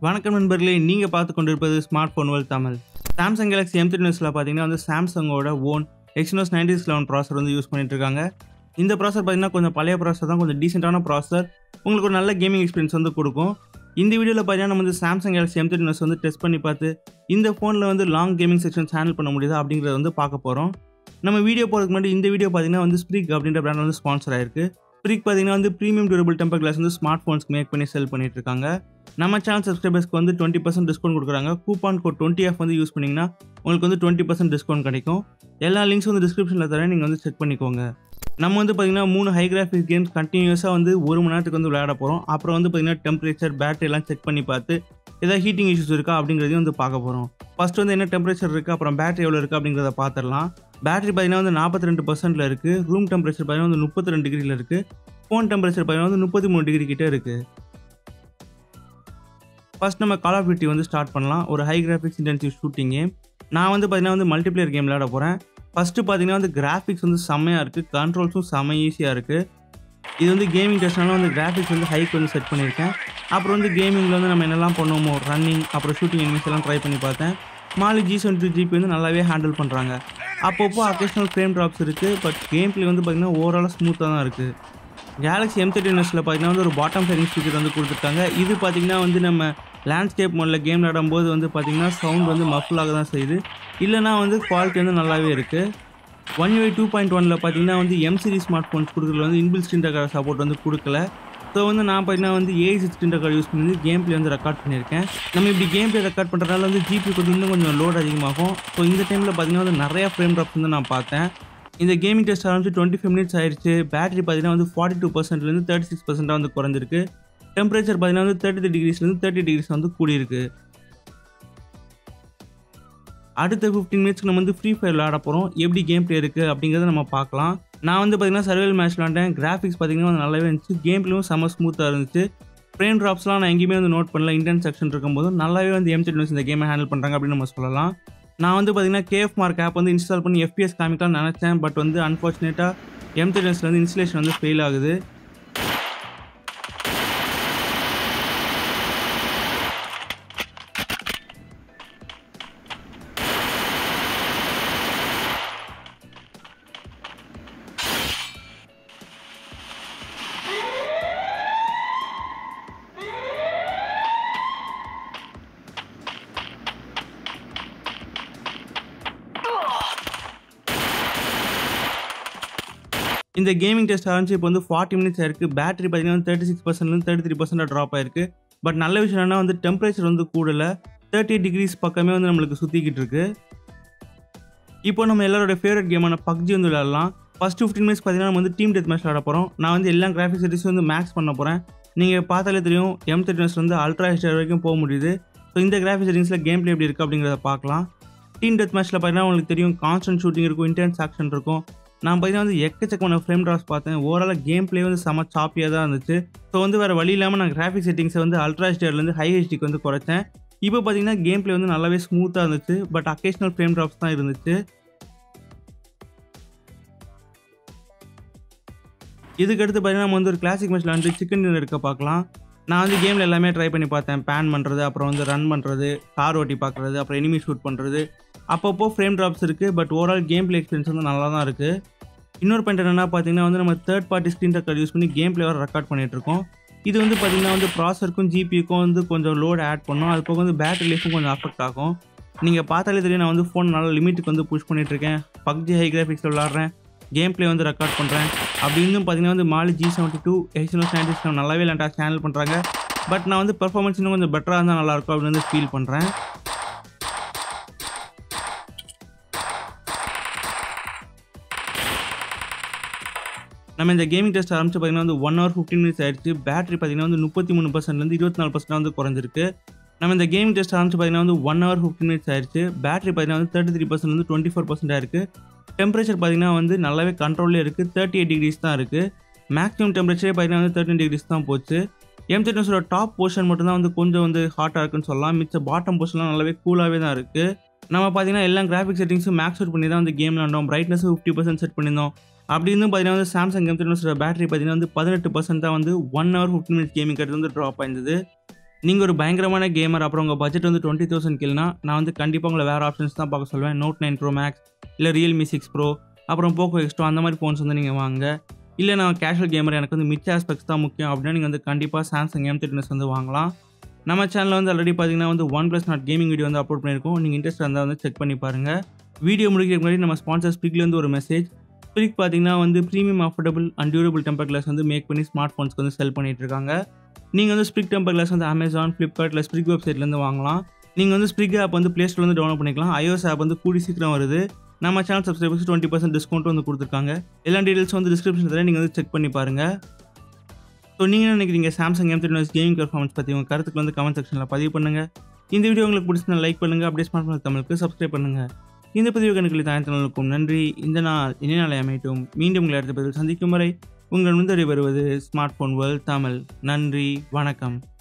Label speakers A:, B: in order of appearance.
A: வணக்கம் நண்பர்களே நீங்கள் பார்த்து கொண்டிருப்பது smartphone Vel Tamil Samsung Galaxy M three நியூஸில் பார்த்தீங்கன்னா வந்து சாம்சங்கோட own Exynos ninety eleven processor வந்து யூஸ் பண்ணிட்டு இருக்காங்க இந்த ப்ராசர் பார்த்தீங்கன்னா கொஞ்சம் பழைய ப்ராசர் தான் கொஞ்சம் டீசெண்டான ப்ராசர் உங்களுக்கு ஒரு நல்ல கேமிங் எக்ஸ்பீரியன்ஸ் வந்து கொடுக்கும் இந்த வீடியோவில் பார்த்தீங்கன்னா நம்ம வந்து Samsung Galaxy M three news வந்து டெஸ்ட் பண்ணி பார்த்து இந்த ஃபோனில் வந்து லாங் கேமிங் செக்ஷன்ஸ் ஹேண்டில் பண்ண முடியுதா அப்படிங்கிறத வந்து பார்க்க போகிறோம் நம்ம வீடியோ போகிறதுக்கு முன்னாடி இந்த வீடியோ பார்த்தீங்கன்னா வந்து ஸ்ப்ரிக் அப்படின்ற பிராண்ட் வந்து ஸ்பான்சர் ஆயிருக்கு ஸ்ப்ரிக் பார்த்தீங்கன்னா வந்து ப்ரீமியம் டியூரபிள் டெம்பர் கிளாஸ் வந்து ஸ்மார்ட் ஃபோன்ஸ்க்கு மேக் பண்ணி செல் பண்ணிட்டு இருக்காங்க நம்ம சேனல் சப்ஸ்கிரைபர்ஸ்க்கு வந்து டுவெண்ட்டி பர்சன்ட் டிஸ்கவுண்ட் கொடுக்குறாங்க கூப்பான் கோட் டுவெண்ட்டி எஃப் வந்து யூஸ் பண்ணிங்கன்னா உங்களுக்கு வந்து டுவெண்ட்டி பர்சன்ட் டிஸ்கவுண்ட் கிடைக்கும் எல்லா லிங்க்ஸ் வந்து டிஸ்கிரிப்ஷனில் தரேன் நீங்கள் வந்து செக் பண்ணிக்கோங்க நம்ம வந்து பார்த்தீங்கன்னா மூணு ஹை கிராஃபிக் கேம்ஸ் கண்டினியூஸாக வந்து ஒரு மணி நேரத்துக்கு வந்து விளையாட போகிறோம் அப்புறம் வந்து பார்த்தீங்கன்னா டெம்பரேச்சர் பேட்டரி எல்லாம் செக் பண்ணி பார்த்து ஏதாவது ஹீட்டிங் இஷ்யூஸ் இருக்கா அப்படிங்கிறதையும் வந்து பார்க்க போகிறோம் ஃபர்ஸ்ட் வந்து என்ன டெம்பரேச்சர் இருக்குது அப்புறம் பேட்டரி எவ்வளோ இருக்குது அப்படிங்கிறத பார்த்துடலாம் பேட்டரி பார்த்தீங்கன்னா வந்து நாற்பத்தி ரெண்டு பர்சன்ட்டில் இருக்குது ரூம் டெம்பரேச்சர் பார்த்தீங்கன்னா வந்து முப்பத்தி ரெண்டு டிகிரியில் இருக்குது ஃபோன் டெம்பரேச்சர் பார்த்தீங்கன்னா வந்து முப்பத்தி மூணு டிகிரி கிட்டே இருக்குது ஃபர்ஸ்ட் நம்ம கால் ஆஃப் டியூட்டி வந்து ஸ்டார்ட் பண்ணலாம் ஒரு high graphics intensive shooting game நான் வந்து பார்த்தீங்கன்னா வந்து மல்டிப்ளேயர் கேம் விளையாட போகிறேன் ஃபஸ்ட்டு பார்த்தீங்கன்னா வந்து கிராஃபிக்ஸ் வந்து செம்மையாக இருக்குது கண்ட்ரோல்ஸும் செம்ம ஈஸியாக இருக்குது இது வந்து கேமிங் டெஸ்ட்னால வந்து கிராஃபிக்ஸ் வந்து ஹைக் வந்து செட் பண்ணியிருக்கேன் அப்புறம் வந்து கேமிங்கில் வந்து நம்ம என்னெல்லாம் பண்ணுவோமோ ரன்னிங் அப்புறம் ஷூட்டிங் எனிமிஸ் எல்லாம் ட்ரை பண்ணி பார்த்தேன் மாலி ஜி செவன்டி ஜிபி வந்து நல்லாவே ஹேண்டில் பண்ணுறாங்க அப்பப்போ அக்கேஷனல் ஃப்ரேம் ட்ராப்ஸ் இருக்குது பட் கேம் பிளே வந்து பார்த்திங்கன்னா ஓவராலாக ஸ்மூத்தாக தான் இருக்குது கேலக்ஸி எம் தேர்ட்டி நெஸ்ட்டில் பார்த்தீங்கன்னா வந்து ஒரு பாட்டம் ஃபேரிங் ஸ்பீக்கர் வந்து கொடுத்துருக்காங்க இது பார்த்தீங்கன்னா வந்து நம்ம லேண்ட்ஸ்கேப் மோடில் கேம் விளையாடும்போது வந்து பார்த்தீங்கன்னா சவுண்ட் வந்து மஃபுலாக தான் செய்யுது இல்லைனா வந்து குவாலிட்டி வந்து நல்லாவே இருக்குது ஒன் யூஐ டூ பாயிண்ட் ஒனில் பார்த்தீங்கன்னா வந்து எம் சீரிஸ் ஸ்மார்ட் ஃபோன்ஸ் கொடுக்குறதுல வந்து இன்பில் ஸ்க்ரீன் ரெக்கார்ட் சப்போர்ட் வந்து கொடுக்கல ஸோ வந்து நான் பார்த்தீங்கன்னா வந்து ஏஐ சிக்ஸ்டின் ரெக்கார்ட் யூஸ் பண்ணி கேம் பிளே வந்து ரெக்கார்ட் பண்ணியிருக்கேன் நம்ம இப்படி கேம் பிளே ரெக்கார்ட் பண்ணுறதுனால வந்து ஜிபி கொஞ்சம் இன்னும் கொஞ்சம் லோட் அதிகமாகும் ஸோ இந்த டைமில் பார்த்தீங்கன்னா வந்து நிறையா ஃப்ரேம் ட்ராப்ஸ் வந்து நான் பார்த்தேன் இந்த கேமிங் டெஸ்ட் ஆரம்பிச்சு டுவெண்ட்டி ஃபைவ் மினிட்ஸ் ஆயிடுச்சு பேட்டரி பார்த்தீங்கன்னா வந்து ஃபார்ட்டி டூ பர்சன்ட்லேருந்து தேர்ட்டி சிக்ஸ் பர்சென்ட்டாக வந்து குறைஞ்சிருக்கு டெம்பரேச்சர் பார்த்தீங்கன்னா வந்து தேர்ட்டி த்ரீ டிகிரிஸ்லேருந்து தேர்ட்டி டிகிரிஸ் வந்து கூடியிருக்கு அடுத்த ஃபிஃப்டீன் மினிட்ஸ்க்கு நம்ம வந்து ஃப்ரீ ஃபயர் விளாட போகிறோம் எப்படி கேம் பிளே இருக்குது அப்படிங்கிறத நம்ம பார்க்கலாம் நான் வந்து பார்த்தீங்கன்னா சர்வேல் மேட்ச் விளாண்டேன் கிராஃபிக்ஸ் பார்த்தீங்கன்னா வந்து நல்லாவே இருந்துச்சு கேம் பிளேயும் செம்ம ஸ்மூத்தாக இருந்துச்சு ஃப்ரேம் ட்ராப்ஸ்லாம் நான் எங்கேயுமே வந்து நோட் பண்ணல இன்டென்ட் செக்ஷன் இருக்கும்போது நல்லாவே வந்து எம் நியூஸ் இந்த கேமை ஹேண்டில் பண்ணுறாங்க அப்படின்னு நம்ம சொல்லலாம் நான் வந்து பார்த்தீங்கன்னா கேஎஃப் மார்க் ஆப் வந்து இன்ஸ்டால் பண்ணி எஃபிஎஸ் காமிக்கலாம்னு நினச்சேன் பட் வந்து அன்ஃபார்ச்சுனேட்டாக எம் நியூஸில் வந்து இன்ஸ்டலேஷன் வந்து ஃபெயில் ஆகுது இந்த கேமிங் டெஸ்ட் ஆரம்பிச்சு இப்போ வந்து ஃபார்ட்டி மினிட்ஸ் ஆயிருக்கு பேட்டரி பார்த்தீங்கன்னா தேர்ட்டி சிக்ஸ் பர்சன்ட்லேருந்து தேர்ட்டி த்ரீ பர்சன்ட் ட்ராப் ஆயிருக்கு பட் நல்ல விஷயம் என்னன்னா வந்து டெம்பரேச்சர் வந்து கூடல தேர்ட்டி டிகிரிஸ் பக்கமே வந்து நம்மளுக்கு சுற்றிக்கிட்டு இருக்கு இப்போ நம்ம எல்லாரோட ஃபேவரட் கேமான பப்ஜி வந்து விளையாடலாம் ஃபஸ்ட் ஃபிஃப்டின் மினிட்ஸ் பார்த்தீங்கன்னா நம்ம வந்து டீம் டெத் மேட்ச் விளாட போகிறோம் நான் வந்து எல்லா கிராஃபிக்ஸ் செட்டிஸ் வந்து மேக்ஸ் பண்ண போகிறேன் நீங்கள் பார்த்தாலே தெரியும் எம் தேர்ட்டி வந்து அல்ட்ரா ஹெச்ஆர் வரைக்கும் போக முடியுது ஸோ இந்த கிராஃபிக் செட்டிங்ஸில் கேம் பிளே எப்படி இருக்குது அப்படிங்கிறத பார்க்கலாம் டீம் டெத் மேட்ச்சில் பார்த்தீங்கன்னா உங்களுக்கு தெரியும் கான்ஸ்டன்ட் ஷூட்டிங் இருக்கும் இன்டென்ஸ் ஆக்ஷன் இருக்கும் நான் பார்த்தீங்கன்னா வந்து எக்கச்சக்கமான ஃப்ரேம் ட்ராப்ஸ் பார்த்தேன் ஓவராலாக கேம் பிளே வந்து செம சாப்பியாக தான் இருந்துச்சு ஸோ வந்து வேறு வழி இல்லாமல் நான் கிராஃபிக் செட்டிங்ஸை வந்து அல்ட்ரா ஹெச்டிஆர்லேருந்து ஹை ஹெச்டிக்கு வந்து குறைச்சேன் இப்போ பார்த்தீங்கன்னா கேம் பிளே வந்து நல்லாவே ஸ்மூத்தாக இருந்துச்சு பட் அக்கேஷனல் ஃப்ரேம் ட்ராப்ஸ் தான் இருந்துச்சு இதுக்கடுத்து பார்த்தீங்கன்னா நம்ம வந்து ஒரு கிளாசிக் மேட்ச்சில் வந்து சிக்கன் டின்னர் இருக்க பார்க்கலாம் நான் வந்து கேமில் எல்லாமே ட்ரை பண்ணி பார்த்தேன் பேன் பண்ணுறது அப்புறம் வந்து ரன் பண்ணுறது கார் ஓட்டி பார்க்குறது அப்புறம் எனிமி ஷூட் பண்ணுறது அப்பப்போ ஃப்ரேம் ட்ராப்ஸ் இருக்குது but overall game play experience வந்து நல்லா தான் இருக்குது இன்னொரு பாயிண்ட் என்னென்னா பார்த்தீங்கன்னா வந்து நம்ம third party screen record use பண்ணி கேம் பிளே வர ரெக்கார்ட் பண்ணிகிட்ருக்கோம் இது வந்து பார்த்திங்கன்னா வந்து ப்ராசருக்கும் ஜிபிக்கும் வந்து கொஞ்சம் லோட் ஆட் பண்ணும் அது போக வந்து பேட்டரி லைஃபும் கொஞ்சம் அஃபெக்ட் ஆகும் நீங்கள் பார்த்தாலே தெரியும் நான் வந்து ஃபோன் நல்லா லிமிட்டுக்கு வந்து புஷ் பண்ணிகிட்ருக்கேன் பப்ஜி ஹை கிராஃபிக்ஸில் விளாட்றேன் கேம் பிளே வந்து ரெக்கார்ட் பண்ணுறேன் அப்படி இருந்தும் பார்த்தீங்கன்னா வந்து மாலி ஜி செவன்ட்டி டூ எயிட்னோ நைன்டிஸ் நல்லாவே லேண்டா சேனல் பண்ணுறாங்க பட் நான் வந்து பெர்ஃபார்மன்ஸ் இன்னும் கொஞ்சம் பெட்டராக இருந்தால் நல்லாயிருக்கும் அப்படின்னு வந்து ஃபீல் பண்ணுறேன் நம்ம இந்த கேமிங் டெஸ்ட் ஆரம்பிச்சு பார்த்தீங்கன்னா வந்து ஒன் ஹவர் ஃபிஃப்டின் மினிட்ஸ் ஆயிடுச்சு பேட்டரி பார்த்தீங்கன்னா வந்து முப்பத்தி மூணு பர்சன்ட்லேருந்து இருபத்தி நாலு பர்சன்ட் வந்து குறைஞ்சிருக்கு நம்ம இந்த கேமிங் டெஸ்ட் ஆரம்பிச்சு பார்த்தீங்கன்னா வந்து ஒன் ஹவர் ஃபிஃப்டின் மினிட்ஸ் ஆயிடுச்சு பேட்டரி பார்த்தீங்கன்னா வந்து தேர்ட்டி த்ரீ பர்சன்ட் வந்து டுவெண்ட்டி ஃபோர் பர்சன்ட் ஆயிருக்கு டெம்பரேச்சர் பார்த்தீங்கன்னா வந்து நல்லாவே கண்ட்ரோல்லே இருக்குது தேர்ட்டி எயிட் டிகிரிஸ் தான் இருக்குது மேக்ஸிமம் டெம்பரேச்சரே பார்த்தீங்கன்னா வந்து தேர்ட்டின் டிகிரிஸ் தான் போச்சு எம் தேர்ட்டிஸோட டாப் போர்ஷன் மட்டும் தான் வந்து கொஞ்சம் வந்து ஹாட்டாக இருக்குன்னு சொல்லலாம் மிச்ச பாட்டம் போர்ஷன்லாம் நல்லாவே கூலாகவே தான் இருக்குது நம்ம பார்த்தீங்கன்னா எல்லா கிராஃபிக் செட்டிங்ஸும் மேக்ஸ் அவுட் பண்ணி தான் வந்து கேம் விளாண்டோம் பிரைட்னஸ் ஃபிஃப்டி பர்சன்ட் செட் பண்ணியிருந்தோம் அப்படி இருந்தும் பார்த்தீங்கன்னா வந்து சாம்சங் எம் தேர்ட்டிஸோட பேட்டரி பார்த்தீங்கன்னா வந்து பதினெட்டு பர்சன்ட் தான் வந்து one hour fifteen minutes gaming கட்டு வந்து ட்ராப் ஆயிருந்தது நீங்கள் ஒரு பயங்கரமான கேமர் அப்புறம் உங்கள் பட்ஜெட் வந்து டுவெண்ட்டி தௌசண்ட் கில்னா நான் வந்து கண்டிப்பாக உங்களை வேறு ஆப்ஷன்ஸ் தான் பார்க்க சொல்லுவேன் நோட் நைன் ப்ரோ மேக்ஸ் இல்லை ரியல்மி சிக்ஸ் ப்ரோ அப்புறம் போக்கோ எக்ஸ்ட்ரோ அந்த மாதிரி ஃபோன்ஸ் வந்து நீங்கள் வாங்க இல்லை நான் கேஷுவல் கேமர் எனக்கு வந்து மிச்ச ஆஸ்பெக்ட்ஸ் தான் முக்கியம் அப்படின்னா நீங்கள் வந்து கண்டிப்பாக சாம்சங் எம் தேர்ட்டினஸ் வந்து வாங்கலாம் நம்ம சேனலில் வந்து ஆல்ரெடி பார்த்தீங்கன்னா வந்து OnePlus Nord gaming video வந்து அப்லோட் பண்ணியிருக்கோம் நீங்கள் இன்ட்ரெஸ்ட் இருந்தால் வந்து செக் பண்ணி பாருங்கள் வீடியோ முடிக்கிறதுக்கு முன்னாடி நம்ம ஸ்பான்சர் ஸ்பிக்லேருந்து ஒரு மெசேஜ் ஸ்பிக் பார்த்தீங்கன்னா வந்து premium affordable and durable temper glass வந்து மேக் பண்ணி ஸ்மார்ட் ஃபோன்ஸ்க்கு வந்து செல் பண்ணிட்டு இருக்காங்க நீங்கள் வந்து ஸ்பிக் டெம்பர் கிளாஸ் வந்து அமேசான் ஃப்ளிப்கார்ட் இல்லை ஸ்பிக் வெப்சைட்லேருந்து வாங்கலாம் நீங்கள் வந்து ஸ்பிக் ஆப் வந்து ப்ளே ஸ்டோர் வந்து டவுன்லோட் பண்ணிக்கலாம் iOS ஆப் வந்து கூடி சீக்கிரம் வருது நம்ம channel subscribers twenty percent discount வந்து கொடுத்துருக்காங்க எல்லா டீடைல்ஸ் வந்து டிஸ்கிரிப்ஷன் தரேன் நீங்கள் வந்து செக் பண்ணி பாருங்கள் ஸோ நீங்கள் என்ன நினைக்கிறீங்க Samsung M three gaming performance பற்றி உங்கள் கருத்துக்கு வந்து கமெண்ட் செக்ஷனில் பதிவு பண்ணுங்கள் இந்த வீடியோ உங்களுக்கு பிடிச்சிருந்தா லைக் பண்ணுங்கள் அப்படியே ஸ்மார்ட் ஃபோன் தமிழுக்கு சப்ஸ்கிரைப் பண்ணுங்கள் இந்த பதிவு கணக்கில் தாயத்தனலுக்கும் நன்றி இந்த நாள் இனி நாளை அமையட்டும் மீண்டும் உங்களை அடுத்த பதிவில் சந்திக்கும் வரை உங்கள் முந்தறி வருவது ஸ்மார்ட் ஃபோன் வேர்ல்ட் தமிழ் நன்றி வணக்கம்